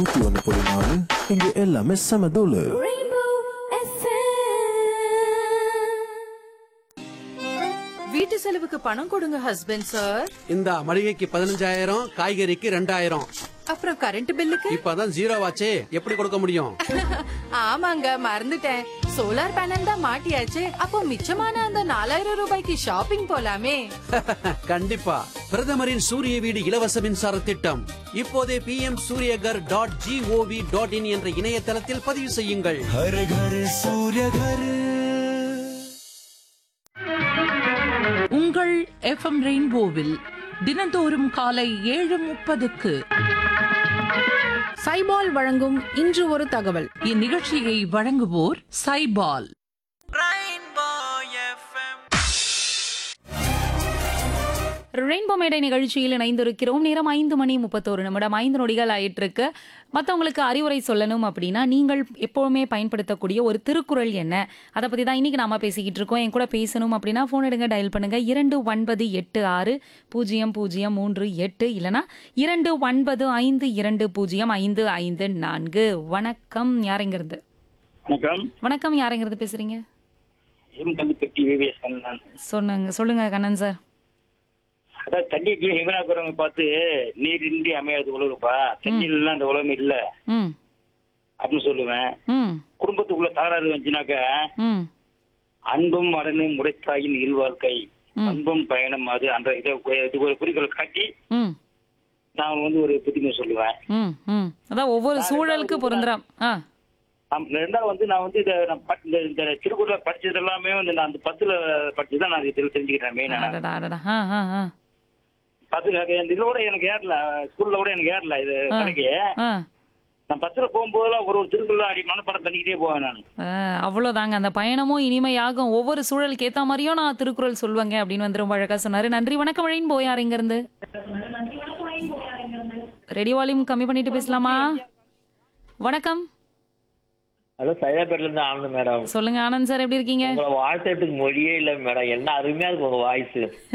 நூத்தி ஒன்று புள்ளி நாலு இங்க எல்லாமே செம தூளு Rainbow FM. வீட்டு செலவுக்கு பணம் கொடுங்க ஹஸ்பண்ட் சார் இந்த மளிகைக்கு பதினஞ்சாயிரம் காய்கறிக்கு ரெண்டாயிரம் அப்புறம் கரண்ட் பில்லுக்கு இப்பதான் ஜீரோ ஆச்சே எப்படி கொடுக்க முடியும் ஆமாங்க மறந்துட்டேன் சோலார் பேனல் தான் மாட்டியாச்சு அப்போ மிச்சமான அந்த நாலாயிரம் ரூபாய்க்கு ஷாப்பிங் போலாமே கண்டிப்பா பிரதமரின் சூரிய வீடு இலவச மின்சார திட்டம் இப்போதே P M Suryaghar dot GOV dot IN என்ற இணையதளத்தில் பதிவு செய்யுங்கள் உங்கள் எஃப்எம் ரெயின்போவில் தினந்தோறும் காலை ஏழு முப்பதுக்கு சைபால் வழங்கும் இன்று ஒரு தகவல் இந்நிகழ்ச்சியை வழங்குவோர் சைபால் ரெயின்போ மேடை நிகழ்ச்சியில் இணைந்திருக்கிறோம் நேரம் ஐந்து மணி முப்பத்தோரு நிமிடம் ஐந்து நொடிகள் ஆயிட்டு இருக்கு மற்றவங்களுக்கு அறிவுரை சொல்லணும் அப்படின்னா நீங்கள் எப்பவுமே பயன்படுத்தக்கூடிய ஒரு திருக்குறள் என்ன அதை பத்தி தான் இன்னைக்கு நாம பேசிக்கிட்டு இருக்கோம் என் கூட பேசணும் அப்படின்னா ஃபோன் எடுங்க டயல் பண்ணுங்க இரண்டு ஒன்பது எட்டு ஆறு பூஜ்ஜியம் பூஜ்ஜியம் மூன்று எட்டு இல்லனா இரண்டு ஒன்பது ஐந்து இரண்டு பூஜ்ஜியம் ஐந்து ஐந்து நான்கு வணக்கம் யாருங்கிறது வணக்கம் வணக்கம் யாருங்கிறது பேசுறீங்க எம் கல்லுப்பட்டி விவிஎஸ் கண்ணன் சொன்னுங்க சொல்லுங்க கண்ணன் சார் அதான் தண்ணிக்கு ஹிமனாபுரம் பார்த்து நீர் இன்றி அமையாது உலகப்பா தண்ணி இல்லைன்னா அந்த உலகம் இல்ல ம் அப்படின்னு சொல்லுவேன் ம் குடும்பத்துக்குள்ள தகராறு வந்துச்சுனாக்க ம் அன்பும் மடனும் முடைத்தாயின் இல்வாழ்க்கை ம். அன்பும் பயணம் அது அந்த இதை இது ஒரு குறிக்கோள் காட்டி ம் நான் வந்து ஒரு புத்திமை சொல்லுவேன் ம் ம் அதான் ஒவ்வொரு சூழலுக்கு பொருந்துறாம் ஆ ஆம், ரெண்டாவது வந்து நான் வந்து இதை நான் பட்- இந்த இந்த திருக்குறளை படிச்சது எல்லாமே வந்து நான் அந்த பத்துல படிச்சு தான் நான் இதில் தெரிஞ்சுக்கிறேன் மெயினா அடடா அடடா ஆ ஆ ஆ பத்து இந்த இதோட எனக்கு ஏறல ஸ்கூல்ல கூட எனக்கு ஏறல இது ஆ. கணக்கு ஆ நான் பஸ்ல போகும்போதெல்லாம் ஒரு ஒரு திருக்குறள் அடி மனப்படம் பண்ணிக்கிட்டே போவேன் நான் ஆ, அவ்வளவுதாங்க அந்த பயணமும் இனிமையாகும் ஒவ்வொரு சூழலுக்கு ஏத்த மாதிரியும் நான் திருக்குறள் சொல்லுவேங்க அப்படின்னு வந்து ரொம்ப அழகா சொன்னாரு நன்றி வணக்கம் வழின்னு போயார் இங்க இருந்து ரெடி வால்யூம் கம்மி பண்ணிட்டு பேசலாமா வணக்கம் ஹலோ சைதாப்பேட்ல இருந்து ஆனந்த் மேடம் சொல்லுங்க ஆனந்த் சார் எப்படி இருக்கீங்க உங்களை வாழ்த்துறதுக்கு மொழியே இல்ல மேடம் என்ன அருமையா இருக்கு உங்க வாய்ஸ்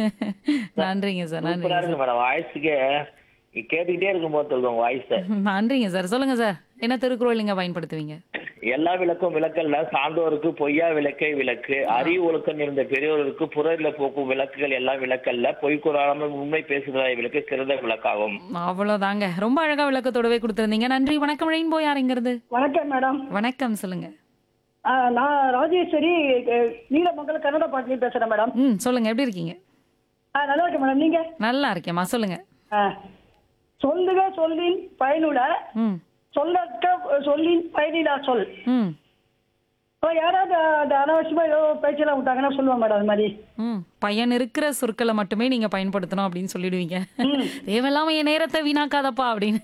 நன்றிங்க சார் சூப்பரா நன்றிங்க இருக்கு மேடம் வாய்ஸுக்கே கேட்டுக்கிட்டே இருக்கும் போது சொல்லுங்க உங்க வாய்ஸ் நன்றிங்க சார் சொல்லுங்க சார் என்ன திருக்குறள் நீங்க பயன்படுத்துவீங்க எல்லா விளக்கும் விளக்கல்ல சான்றோருக்கு பொய்யா விளக்கை விளக்கு அறிவு ஒழுக்கம் இருந்த பெரியோருக்கு புறரில போக்கும் விளக்குகள் எல்லாம் விளக்கல்ல பொய் கூறாமல் உண்மை பேசுகிறதை விளக்கு சிறந்த விளக்காகும் அவ்வளவுதாங்க ரொம்ப அழகா விளக்கத்தோடவே கொடுத்திருந்தீங்க நன்றி வணக்கம் வழின்னு போயார் இங்க இருந்து வணக்கம் மேடம் வணக்கம் சொல்லுங்க ஆ, நான் ராஜேஸ்வரி அஹ், நீலமங்கலம் கன்னட பாட்டிலையும் பேசுறேன் மேடம் ம் சொல்லுங்க எப்படி இருக்கீங்க ஆ, நல்லா இருக்கேன் மேடம் நீங்க நல்லா இருக்கேம்மா சொல்லுங்க ஆ. சொல்லுக சொல்லின் பயனுள்ள ம் சொல்லற்க சொல்லின் பயனிலா சொல் ம் இப்போ யாராவது அந்த அனாவசியமா ஏதோ பேச்செல்லாம் விட்டாங்கன்னா சொல்லுவேன் மேடம் அது மாதிரி ம் பையன் இருக்கிற சொற்களை மட்டுமே நீங்க பயன்படுத்தணும் அப்படின்னு சொல்லிடுவீங்க தேவையில்லாம என் நேரத்தை வீணாக்காதப்பா அப்படின்னு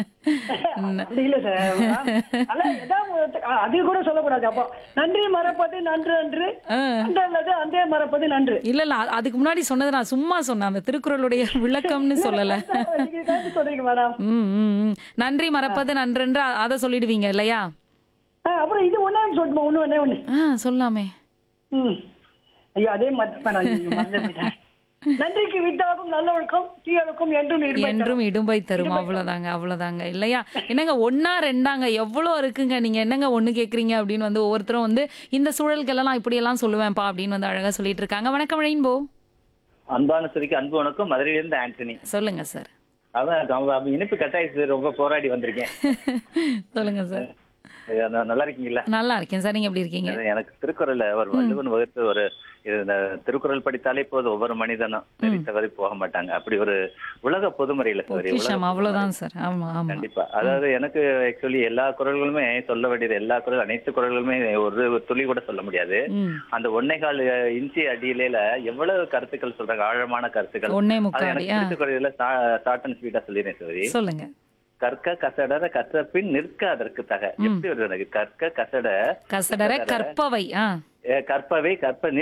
அப்படி இல்ல சார் ஆனா ஏதாவது ஒரு- ஆ, அது கூட சொல்லக்கூடாது அப்போ நன்றி மறப்பது நன்று அன்று ஆ. அந்த அல்லது அந்தே மறப்பது நன்று இல்ல இல்ல அ- அதுக்கு முன்னாடி சொன்னது நான் சும்மா சொன்னேன் அந்த திருக்குறளுடைய விளக்கம்னு சொல்லல நீங்க கேட்டு சொல்றீங்க மேடம் ம் ம் ம். நன்றி மறப்பது நன்றென்று அ- அதை சொல்லிடுவீங்க இல்லையா ஆ, அப்புறம் இது ஒண்ணே ஒன்று சொல்லட்டுமா ஒண்ணு ஒண்ணே ஒண்ணு ஆ சொல்லாமே ம். ஐயோ அதே மாதிரி மேடம் ஐயோ, மறந்து போயிட்டேன். நன்றிக்கு விட்டாலும் நல்லவழுக்கும் தீயவழுக்கும் என்றும் இடும்பை என்றும் தரும். இடும்பை தரும் அவ்வளவுதாங்க அவ்வளவுதாங்க இல்லையா என்னங்க ஒன்னா ரெண்டாங்க எவ்வளோ இருக்குங்க நீங்க என்னங்க ஒண்ணு கேக்குறீங்க அப்படின்னு வந்து ஒவ்வொருத்தரும் வந்து இந்த சூழல்கெல்லாம் நான் இப்படி எல்லாம் சொல்லுவேன்ப்பா அப்படின்னு வந்து அழகா சொல்லிட்டு இருக்காங்க வணக்கம் ரெயின்போ அன்பான சரிக்கு அன்பு வணக்கம் மதுரையிலிருந்து ஆண்டனி சொல்லுங்க சார் அதான் அவங்க இனிப்பு கட்டாயிச்சு ரொம்ப போராடி வந்திருக்கேன் சொல்லுங்க சார் இது அந்த- நல்லா இருக்கீங்களா நல்லா இருக்கேன் சார் நீங்க எப்படி இருக்கீங்க அது எனக்கு திருக்குறள்ல ஒரு வள்ளுவன் வகுத்து ஒரு இது இந்த திருக்குறள் படித்தாலே போதும் ஒவ்வொரு மனிதனும் சரி தவறி போக மாட்டாங்க அப்படி ஒரு உலக பொதுமறையில சரி பொக்கிஷம் அவ்வளவுதான் சார் ஆமா ஆமா கண்டிப்பா அதாவது எனக்கு ஆக்சுவலி எல்லா குரல்களுமே சொல்ல வேண்டியது எல்லா குரல் அனைத்து குரல்களுமே ஒரு துளி கூட சொல்ல முடியாது ம் அந்த ஒன்னே கால் இன்ச்சி அடியில எவ்வளவு கருத்துக்கள் சொல்றாங்க ஆழமான கருத்துக்கள் ஒன்னே அது முக்காடி எனக்கு ஆ பிடிச்ச குரல்ல ஷார்ட் அண்ட் ஸ்வீட்டா சொல்லிடுறேன் சரி சொல்லுங்க கற்க கசடர கற்ற பின் நிற்க அதற்கு தக எப்படி வருது எனக்கு கற்க கசட கசடர கற்பவை ஆ அஹ் கற்பவை கற்ப